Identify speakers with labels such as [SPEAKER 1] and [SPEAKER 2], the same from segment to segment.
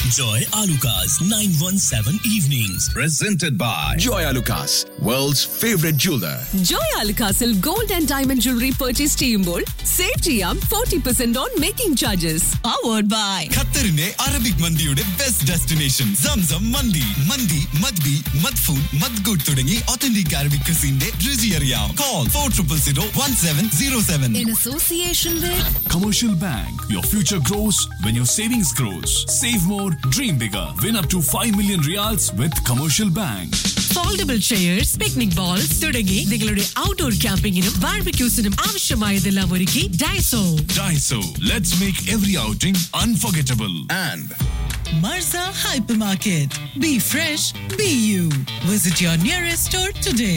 [SPEAKER 1] Joy Alukas, 917 Evenings.
[SPEAKER 2] Presented by
[SPEAKER 3] Joy Lucas, world's favorite jeweler.
[SPEAKER 4] Joy അൽക്കാസിൽ gold and diamond jewellery purchase ചെയ്യുമ്പോൾ save ചെയ്യാം forty percent on making charges powered by
[SPEAKER 5] ഖത്തറിന്റെ Arabic മന്തിയുടെ best destination Zamzam മന്തി മന്തി മദ്ബി മദ്ഫൂൻ മദ്ഗുഡ് തുടങ്ങി ഒത്തന്റിക് അറബിക് ക്രിസിന്റെ രുചി അറിയാം call four triple zero one seven zero seven
[SPEAKER 4] in association
[SPEAKER 6] Commercial Bank. Your future grows when your savings grows. Save more, dream bigger. Win up to 5 million reals with Commercial Bank.
[SPEAKER 7] Foldable chairs picnic bowls തുടങ്ങി നിങ്ങളുടെ outdoor ക്യാമ്പിങ്ങിനും ബാർബിക്യൂസിനും ആവശ്യമായതെല്ലാം ഒരുക്കി Daiso
[SPEAKER 6] Daiso. Let's make every outing unforgettable.
[SPEAKER 3] And
[SPEAKER 7] Marza hyper market be fresh be you visit your nearest store today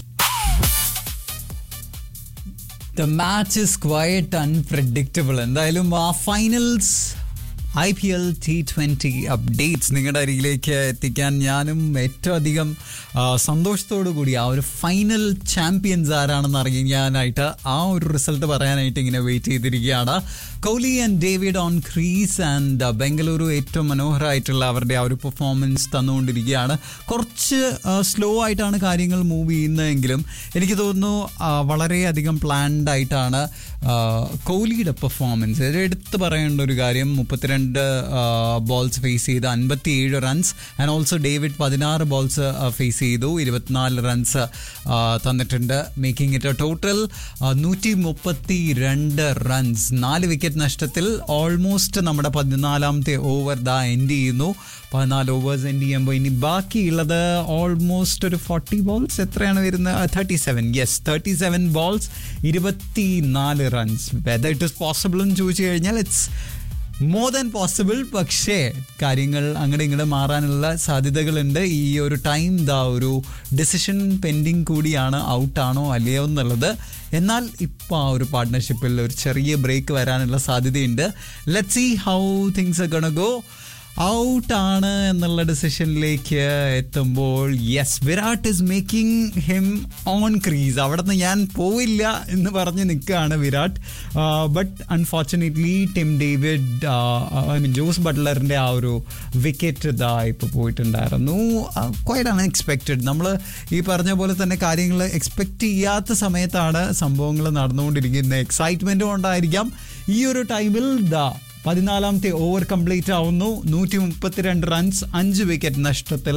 [SPEAKER 8] the match is quite unpredictable എന്തായാലും ആ finals I P L T twenty updates നിങ്ങളുടെ അരികിലേക്ക് എത്തിക്കാൻ ഞാനും ഏറ്റവും അധികം ആ, സന്തോഷത്തോടു കൂടി ആ ഒരു ഫൈനൽ ചാമ്പ്യൻസ് ആരാണെന്ന് അറിയാനായിട്ട് ആ ഒരു റിസൾട്ട് പറയാനായിട്ട് ഇങ്ങനെ വെയിറ്റ് ചെയ്തിരിക്കുകയാണ് Kohli and David on crease and Bengaluru ഏറ്റവും മനോഹരമായിട്ടുള്ള അവരുടെ ആ ഒരു പെർഫോമൻസ് തന്നുകൊണ്ടിരിക്കുകയാണ് കുറച്ച് സ്ലോ ആയിട്ടാണ് കാര്യങ്ങൾ മൂവ് ചെയ്യുന്നതെങ്കിലും എനിക്ക് തോന്നുന്നു ആ, വളരെയധികം പ്ലാൻഡ് ആയിട്ടാണ് ആ, കോഹ്ലിയുടെ പെർഫോമൻസ് എടുത്ത് പറയേണ്ട ഒരു കാര്യം മുപ്പത്തിരണ്ട് ബോൾസ് ഫേസ് ചെയ്ത് അൻപത്തി ഏഴ് റൺസ് ആൻഡ് ഓൾസോ ഡേവിഡ് പതിനാറ് ബോൾസ് ഫേസ് ചെയ്തു ഇരുപത്തിനാല് റൺസ് തന്നിട്ടുണ്ട് മേക്കിംഗ് ഇറ്റ് ടോട്ടൽ നൂറ്റി മുപ്പത്തി രണ്ട് റൺസ് നാല് വിക്കറ്റ് നഷ്ടത്തിൽ ഓൾമോസ്റ്റ് നമ്മുടെ പതിനാലാമത്തെ ഓവർ ദാ എൻഡ് ചെയ്യുന്നു പതിനാല് ഓവേഴ്സ് എൻഡ് ചെയ്യുമ്പോൾ ഇനി ബാക്കിയുള്ളത് ഓൾമോസ്റ്റ് ഒരു ഫോർട്ടി ബോൾസ് എത്രയാണ് വരുന്നത് thirty seven yes thirty seven balls ഇരുപത്തി നാല് runs whether it is possible എന്ന് ചോദിച്ചു കഴിഞ്ഞാൽ ഇറ്റ്സ് മോർ ദാൻ പോസിബിൾ പക്ഷേ കാര്യങ്ങൾ അങ്ങോട്ട് ഇങ്ങോട്ട് മാറാനുള്ള സാധ്യതകളുണ്ട് ഈ ഒരു ടൈം ദാ ഒരു ഡിസിഷൻ പെൻഡിങ് കൂടിയാണ് ഔട്ടാണോ അല്ലയോ എന്നുള്ളത് എന്നാൽ ഇപ്പോൾ ആ ഒരു പാർട്ട്ണർഷിപ്പിൽ ഒരു ചെറിയ ബ്രേക്ക് വരാനുള്ള സാധ്യതയുണ്ട് let see how things gonna go ഔട്ടാണ് എന്നുള്ള ഡിസിഷനിലേക്ക് എത്തുമ്പോൾ yes Virat is making him on crease അവിടെ നിന്ന് ഞാൻ പോവില്ല എന്ന് പറഞ്ഞ് നിൽക്കുകയാണ് Virat but unfortunately Tim David I mean Jos ബട്ട്ലറിൻ്റെ ആ ഒരു വിക്കറ്റ് ഇതാ ഇപ്പോൾ പോയിട്ടുണ്ടായിരുന്നു ക്വൈറ്റ് അൺഎക്സ്പെക്റ്റഡ് നമ്മൾ ഈ പറഞ്ഞ പോലെ തന്നെ കാര്യങ്ങൾ എക്സ്പെക്റ്റ് ചെയ്യാത്ത സമയത്താണ് സംഭവങ്ങൾ നടന്നുകൊണ്ടിരിക്കുന്നത് എക്സൈറ്റ്മെൻറ്റും ഉണ്ടായിരിക്കാം ഈ ഒരു ടൈമിൽ ദാ പതിനാലാമത്തെ ഓവർ കംപ്ലീറ്റ് ആവുന്നു നൂറ്റി മുപ്പത്തിരണ്ട് റൺസ് അഞ്ച് വിക്കറ്റ് നഷ്ടത്തിൽ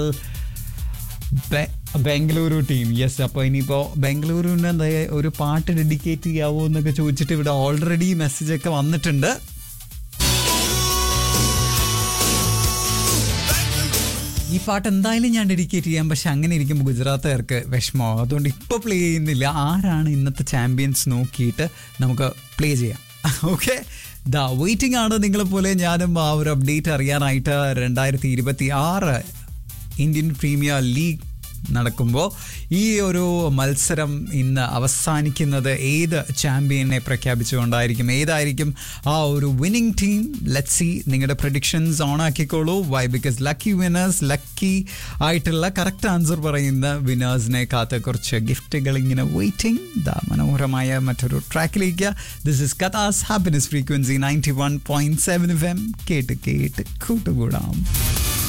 [SPEAKER 8] ബെ- ബംഗളൂരു ടീം യെസ് അപ്പോൾ ഇനിയിപ്പോൾ ബംഗളൂരുവിന് എന്താ ഒരു പാട്ട് ഡെഡിക്കേറ്റ് ചെയ്യാവോ എന്നൊക്കെ ചോദിച്ചിട്ട് ഇവിടെ ഓൾറെഡി മെസ്സേജ് ഒക്കെ വന്നിട്ടുണ്ട് ഈ പാട്ട് എന്തായാലും ഞാൻ ഡെഡിക്കേറ്റ് ചെയ്യാം പക്ഷെ അങ്ങനെ ഇരിക്കുമ്പോൾ ഗുജറാത്തുകാർക്ക് വിഷമമാവും അതുകൊണ്ട് ഇപ്പോൾ പ്ലേ ചെയ്യുന്നില്ല ആരാണ് ഇന്നത്തെ ചാമ്പ്യൻസ് നോക്കിയിട്ട് നമുക്ക് പ്ലേ ചെയ്യാം ഓക്കെ ദാ വെയിറ്റിംഗ് ആണ് നിങ്ങളെപ്പോലെ ഞാനും ആ ഒരു അപ്ഡേറ്റ് അറിയാനായിട്ട് രണ്ടായിരത്തി ഇരുപത്തി ആറ് ഇന്ത്യൻ പ്രീമിയർ ലീഗ് നടക്കുമ്പോൾ ഈ ഒരു മത്സരം ഇന്ന് അവസാനിക്കുന്നത് ഏത് ചാമ്പ്യനെ പ്രഖ്യാപിച്ചുകൊണ്ടായിരിക്കും ഏതായിരിക്കും ആ ഒരു വിന്നിംഗ് ടീം ലെറ്റ് സി നിങ്ങളുടെ പ്രഡിക്ഷൻസ് ഓൺ ആക്കിക്കോളൂ why because lucky winners lucky ആയിട്ടുള്ള കറക്റ്റ് ആൻസർ പറയുന്ന വിന്നേഴ്സിനെ കാത്ത് കുറച്ച് ഗിഫ്റ്റുകൾ ഇങ്ങനെ വെയിറ്റിംഗ് ദ മനോഹരമായ മറ്റൊരു ട്രാക്കിലേക്ക് this is Katha's happiness frequency ninety one point seven F M കേട്ട് കേട്ട് കൂട്ടുകൂടാം